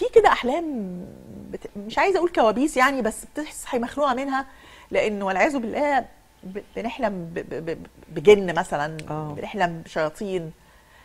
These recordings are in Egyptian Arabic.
في كده احلام بت... مش عايزه اقول كوابيس يعني بس بتصحي مخلوقه منها لانه والعياذ بالله ب... بنحلم ب... ب... ب- بجن مثلا آه. بنحلم بشياطين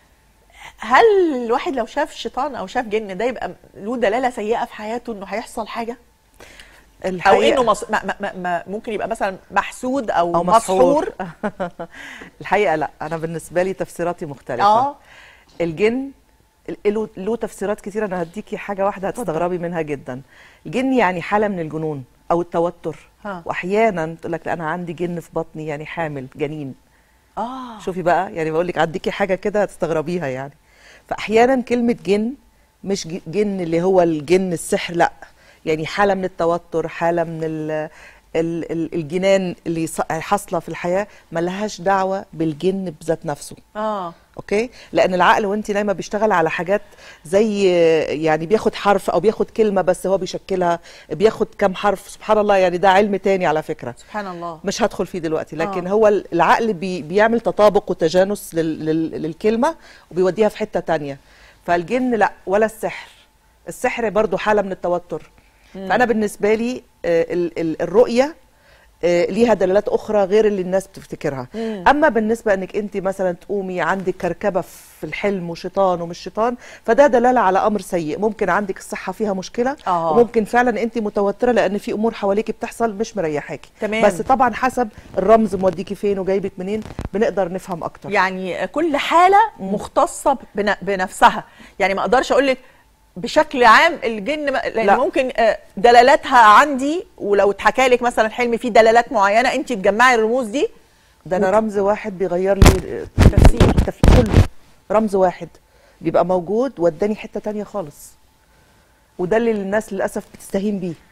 هل الواحد لو شاف شيطان او شاف جن ده يبقى له دلاله سيئه في حياته انه هيحصل حاجه او الحقيقة انه مص... ما... ما... ما... ما ممكن يبقى مثلا محسود او, او مسحور مسحور الحقيقه لا انا بالنسبه لي تفسيراتي مختلفه اه الجن له له تفسيرات كتيره انا هديكي حاجه واحده هتستغربي منها جدا الجن يعني حاله من الجنون او التوتر ها. واحيانا تقول لك لا انا عندي جن في بطني يعني حامل جنين اه شوفي بقى يعني بقول لك اديكي حاجه كده هتستغربيها يعني فاحيانا كلمه جن مش ج- جن اللي هو الجن السحر لا يعني حاله من التوتر حاله من ال ال ال الجنان اللي ص- حاصله في الحياه ملهاش دعوه بالجن بذات نفسه اه اوكي لان العقل وانت نايمه بيشتغل على حاجات زي يعني بياخد حرف او بياخد كلمه بس هو بيشكلها بياخد كام حرف سبحان الله يعني ده علم تاني على فكره سبحان الله مش هدخل فيه دلوقتي لكن آه. هو ال- العقل بي بيعمل تطابق وتجانس لل لل للكلمه وبيوديها في حته تانية فالجن لا ولا السحر السحر برضو حاله من التوتر فانا بالنسبه لي آه، ال- ال- الرؤيه آه، ليها دلالات اخرى غير اللي الناس بتفتكرها مم. اما بالنسبه انك انت مثلا تقومي عندك كركبه في الحلم وشيطان ومش شيطان فده دلاله على امر سيء ممكن عندك الصحه فيها مشكله آه. وممكن فعلا انت متوتره لان في امور حواليكي بتحصل مش مريحاكي تمام. بس طبعا حسب الرمز موديكي فين وجايبك منين بنقدر نفهم اكتر يعني كل حاله مختصه بن- بنفسها يعني ما اقدرش اقول لك بشكل عام الجن م- لان لا. ممكن آه، دلالاتها عندي ولو اتحكى لك مثلا حلم فيه دلالات معينه انت تجمعي الرموز دي ده انا رمز واحد بيغير لي تفسير تف- كله رمز واحد بيبقى موجود وداني حته تانية خالص وده اللي الناس للاسف بتستهين بيه